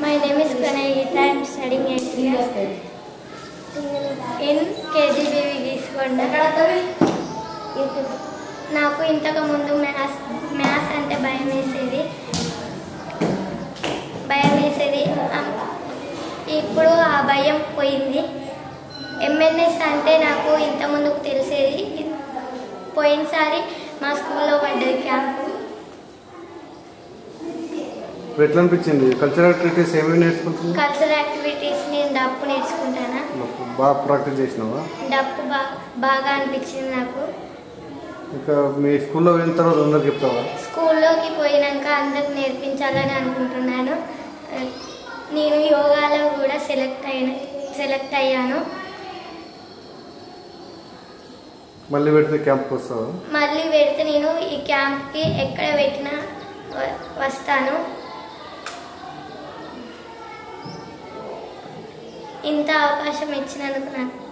My name is Pranayita. I am studying eighth years in KGBV Geesukonda నాకు ఇంతకు ముందు maths maths అంటే భయం వేసేది భయం వేసేది అం- ఇప్పుడు ఆ భయం పోయింది ఎంఎన్ఎస్ అంటే నాకు ఇంత ముందుకు తెలిసేది పోయినసారి మా స్కూల్లో పడ్డది క్యాంప్ ఇప్పుడు ఎట్లా అనిపించింది కల్చరల్ యాక్టివిటీస్ ఏమేమి నేర్చుకుంటున్నావు కల్చరల్ యాక్టివిటీస్ నేను డప్పు నేర్చుకుంటానా బాగా ప్రాక్టీస్ చేసినావా డప్పు బా బాగా అనిపించింది నాకు ఇంకా మీ స్కూల్లో వెళ్ళిన తర్వాత అందరికి చెప్తావా స్కూల్లోకి పోయినాక అందరికి నేర్పించాలని అనుకుంటున్నాను ఆ, నేను యోగాలో కూడా సెలెక్ట్ అయిన సెలెక్ట్ అయ్యాను మళ్ళీ పెడితే క్యాంప్కి వస్తావా మళ్ళీ పెడితే నేను ఈ క్యాంప్కి ఎక్కడ పెట్టినా వ- వస్తాను ఇంత అవకాశం ఇచ్చినందుకు నాకు